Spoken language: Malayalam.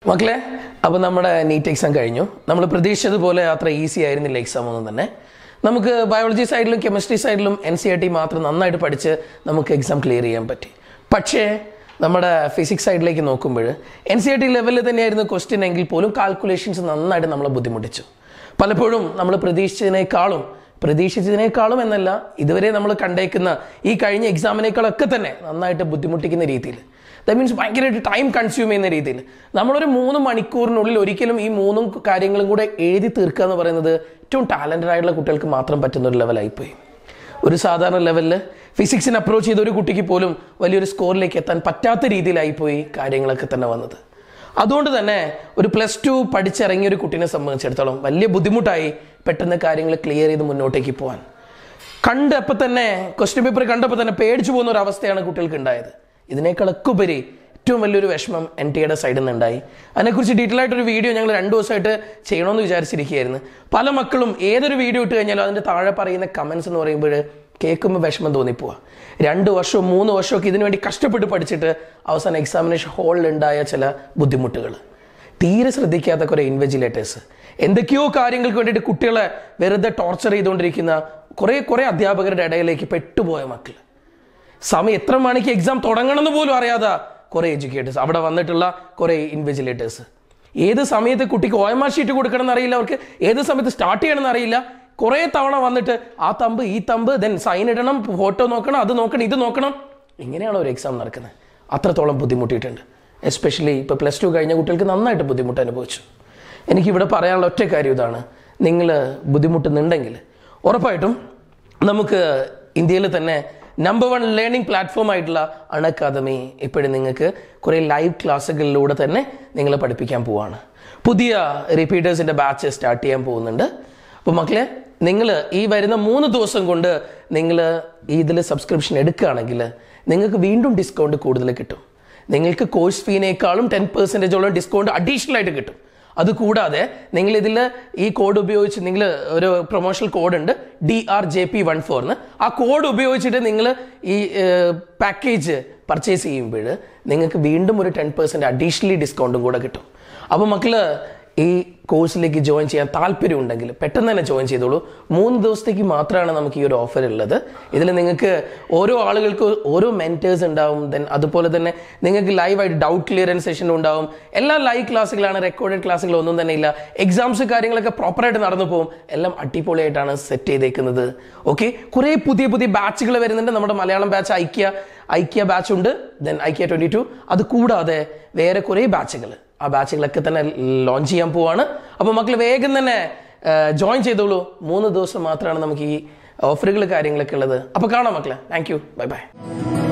മക്കളെ അപ്പോൾ നമ്മുടെ നീറ്റ് എക്സാം കഴിഞ്ഞു നമ്മൾ പ്രതീക്ഷിച്ചതുപോലെ അത്ര ഈസി ആയിരുന്നില്ല എക്സാം ഒന്നും തന്നെ നമുക്ക് ബയോളജി സൈഡിലും കെമിസ്ട്രി സൈഡിലും എൻ സി ആർ ടി മാത്രം നന്നായിട്ട് പഠിച്ച് നമുക്ക് എക്സാം ക്ലിയർ ചെയ്യാൻ പറ്റി പക്ഷേ നമ്മുടെ ഫിസിക്സ് സൈഡിലേക്ക് നോക്കുമ്പോൾ എൻ സി ആർ ടി ലെവലിൽ തന്നെയായിരുന്നു ക്വസ്റ്റ്യൻ എങ്കിൽ പോലും കാൽക്കുലേഷൻസ് നന്നായിട്ട് നമ്മളെ ബുദ്ധിമുട്ടിച്ചു പലപ്പോഴും നമ്മൾ പ്രതീക്ഷിച്ചതിനേക്കാളും പ്രതീക്ഷിച്ചതിനേക്കാളും എന്നല്ല ഇതുവരെ നമ്മൾ കണ്ടേക്കുന്ന ഈ കഴിഞ്ഞ എക്സാമിനേക്കാളൊക്കെ തന്നെ നന്നായിട്ട് ബുദ്ധിമുട്ടിക്കുന്ന രീതിയിൽ ദാറ്റ് മീൻസ് ഭയങ്കരമായിട്ട് ടൈം കൺസ്യൂം ചെയ്യുന്ന രീതിയിൽ നമ്മളൊരു മൂന്ന് മണിക്കൂറിനുള്ളിൽ ഒരിക്കലും ഈ മൂന്നും കാര്യങ്ങളും കൂടെ എഴുതി തീർക്കുക എന്ന് പറയുന്നത് ഏറ്റവും ടാലൻറ്റഡ് ആയിട്ടുള്ള കുട്ടികൾക്ക് മാത്രം പറ്റുന്ന ഒരു ലെവലായിപ്പോയി ഒരു സാധാരണ ലെവലിൽ ഫിസിക്സിന് അപ്രോച്ച് ചെയ്ത ഒരു കുട്ടിക്ക് പോലും വലിയൊരു സ്കോറിലേക്ക് എത്താൻ പറ്റാത്ത രീതിയിലായിപ്പോയി കാര്യങ്ങളൊക്കെ തന്നെ വന്നത് അതുകൊണ്ട് തന്നെ ഒരു പ്ലസ് ടു പഠിച്ചിറങ്ങിയ ഒരു കുട്ടീനെ സംബന്ധിച്ചിടത്തോളം വലിയ ബുദ്ധിമുട്ടായി പെട്ടെന്ന് കാര്യങ്ങൾ ക്ലിയർ ചെയ്ത് മുന്നോട്ടേക്ക് പോകാൻ കണ്ടപ്പോൾ തന്നെ ക്വസ്റ്റ്യൻ പേപ്പർ കണ്ടപ്പോൾ തന്നെ പേടിച്ചു പോകുന്ന ഒരു അവസ്ഥയാണ് കുട്ടികൾക്ക് ഉണ്ടായത് ഇതിനേക്കാളൊക്കെ ഉപരി ഏറ്റവും വലിയൊരു വിഷമം എൻ ടി എയുടെ സൈഡിൽ നിന്നുണ്ടായി അതിനെക്കുറിച്ച് ഡീറ്റെയിൽ ആയിട്ടൊരു വീഡിയോ ഞങ്ങൾ രണ്ട് ദിവസമായിട്ട് ചെയ്യണമെന്ന് വിചാരിച്ചിരിക്കുകയായിരുന്നു പല മക്കളും ഏതൊരു വീഡിയോ ഇട്ട് കഴിഞ്ഞാലും അതിൻ്റെ താഴെ പറയുന്ന കമൻസ് എന്ന് പറയുമ്പോൾ കേൾക്കുമ്പോൾ വിഷമം തോന്നിപ്പോവാ രണ്ട് വർഷവും മൂന്ന് വർഷമൊക്കെ ഇതിനു വേണ്ടി കഷ്ടപ്പെട്ട് പഠിച്ചിട്ട് അവസാനം എക്സാമിനേഷൻ ഹാളിൽ ഉണ്ടായ ചില ബുദ്ധിമുട്ടുകൾ തീരെ ശ്രദ്ധിക്കാത്ത കുറേ ഇൻവെജിലേറ്റേഴ്സ് എന്തൊക്കെയോ കാര്യങ്ങൾക്ക് വേണ്ടിയിട്ട് കുട്ടികളെ വെറുതെ ടോർച്ചർ ചെയ്തുകൊണ്ടിരിക്കുന്ന കുറേ കുറേ അധ്യാപകരുടെ ഇടയിലേക്ക് പെട്ടുപോയ മക്കൾ സമയം എത്ര മണിക്ക് എക്സാം തുടങ്ങണമെന്ന് പോലും അറിയാതെ കുറേ എഡ്യൂക്കേറ്റേഴ്സ് അവിടെ വന്നിട്ടുള്ള കുറേ ഇൻവെജിലേറ്റേഴ്സ് ഏത് സമയത്ത് കുട്ടിക്ക് ഒ എം ആർ ഷീറ്റ് കൊടുക്കണം എന്നറിയില്ല അവർക്ക് ഏത് സമയത്ത് സ്റ്റാർട്ട് ചെയ്യണമെന്ന് അറിയില്ല കുറേ തവണ വന്നിട്ട് ആ തമ്പ് ഈ തമ്പ് ദെൻ സൈൻ ഇടണം ഫോട്ടോ നോക്കണം അത് നോക്കണം ഇത് നോക്കണം ഇങ്ങനെയാണ് ഒരു എക്സാം നടക്കുന്നത് അത്രത്തോളം ബുദ്ധിമുട്ടിയിട്ടുണ്ട് എസ്പെഷ്യലി ഇപ്പോൾ പ്ലസ് ടു കഴിഞ്ഞ കുട്ടികൾക്ക് നന്നായിട്ട് ബുദ്ധിമുട്ട് അനുഭവിച്ചു എനിക്കിവിടെ പറയാനുള്ള ഒറ്റ കാര്യം ഇതാണ് നിങ്ങൾ ബുദ്ധിമുട്ടുന്നുണ്ടെങ്കിൽ ഉറപ്പായിട്ടും നമുക്ക് ഇന്ത്യയിൽ തന്നെ നമ്പർ വൺ ലേണിംഗ് പ്ലാറ്റ്ഫോം ആയിട്ടുള്ള അൺ അക്കാദമി ഇപ്പോഴും നിങ്ങൾക്ക് കുറേ ലൈവ് ക്ലാസ്സുകളിലൂടെ തന്നെ നിങ്ങളെ പഠിപ്പിക്കാൻ പോവാണ് പുതിയ റിപ്പീറ്റേഴ്സിൻ്റെ ബാച്ച് സ്റ്റാർട്ട് ചെയ്യാൻ പോകുന്നുണ്ട് അപ്പോൾ മക്കളെ നിങ്ങൾ ഈ വരുന്ന മൂന്ന് ദിവസം കൊണ്ട് നിങ്ങൾ ഇതിൽ സബ്സ്ക്രിപ്ഷൻ എടുക്കുകയാണെങ്കിൽ നിങ്ങൾക്ക് വീണ്ടും ഡിസ്കൗണ്ട് കൂടുതൽ കിട്ടും നിങ്ങൾക്ക് കോഴ്സ് ഫീനേക്കാളും ടെൻ പെർസെൻറ്റേജോളം ഡിസ്കൗണ്ട് അഡീഷണൽ ആയിട്ട് കിട്ടും അതുകൂടാതെ നിങ്ങൾ ഇതിൽ ഈ കോഡ് ഉപയോഗിച്ച് നിങ്ങൾ ഒരു പ്രൊമോഷണൽ കോഡ് ഉണ്ട് D R J P one ഫോറിന് ആ കോഡ് ഉപയോഗിച്ചിട്ട് നിങ്ങൾ ഈ പാക്കേജ് പർച്ചേസ് ചെയ്യുമ്പോൾ നിങ്ങൾക്ക് വീണ്ടും ഒരു ടെൻ പെർസെൻറ്റ് അഡീഷണലി ഡിസ്കൗണ്ടും കൂടെ കിട്ടും അപ്പോൾ മക്കള് ഈ കോഴ്സിലേക്ക് ജോയിൻ ചെയ്യാൻ താല്പര്യം ഉണ്ടെങ്കിൽ പെട്ടെന്ന് തന്നെ ജോയിൻ ചെയ്തോളൂ മൂന്ന് ദിവസത്തേക്ക് മാത്രമാണ് നമുക്ക് ഈ ഒരു ഓഫർ ഉള്ളത് ഇതിൽ നിങ്ങൾക്ക് ഓരോ ആളുകൾക്ക് ഓരോ മെൻറ്റേഴ്സ് ഉണ്ടാവും ദെൻ അതുപോലെ തന്നെ നിങ്ങൾക്ക് ലൈവായിട്ട് ഡൗട്ട് ക്ലിയറൻസ് സെഷൻ ഉണ്ടാവും എല്ലാ ലൈവ് ക്ലാസ്സുകളാണ് റെക്കോർഡഡ് ക്ലാസ്സുകൾ ഒന്നും തന്നെ ഇല്ല എക്സാംസ് കാര്യങ്ങളൊക്കെ പ്രോപ്പറായിട്ട് നടന്നു പോകും എല്ലാം അടിപൊളിയായിട്ടാണ് സെറ്റ് ചെയ്തേക്കുന്നത് ഓക്കെ കുറേ പുതിയ പുതിയ ബാച്ചുകൾ വരുന്നുണ്ട് നമ്മുടെ മലയാളം ബാച്ച് ഐക്യ ഐക്യ ബാച്ച് ഉണ്ട് ദെൻ ഐക്യ ട്വൻറ്റി ടു അത് കൂടാതെ വേറെ കുറേ ബാച്ചുകൾ ആ ബാച്ചുകളൊക്കെ തന്നെ ലോഞ്ച് ചെയ്യാൻ പോവാണ് അപ്പോൾ മക്കൾ വേഗം തന്നെ ജോയിൻ ചെയ്തോളൂ മൂന്ന് ദിവസം മാത്രമാണ് നമുക്ക് ഈ ഓഫറുകൾ കാര്യങ്ങളൊക്കെ ഉള്ളത് അപ്പോൾ കാണാം മക്കളെ താങ്ക് യു ബൈ ബൈ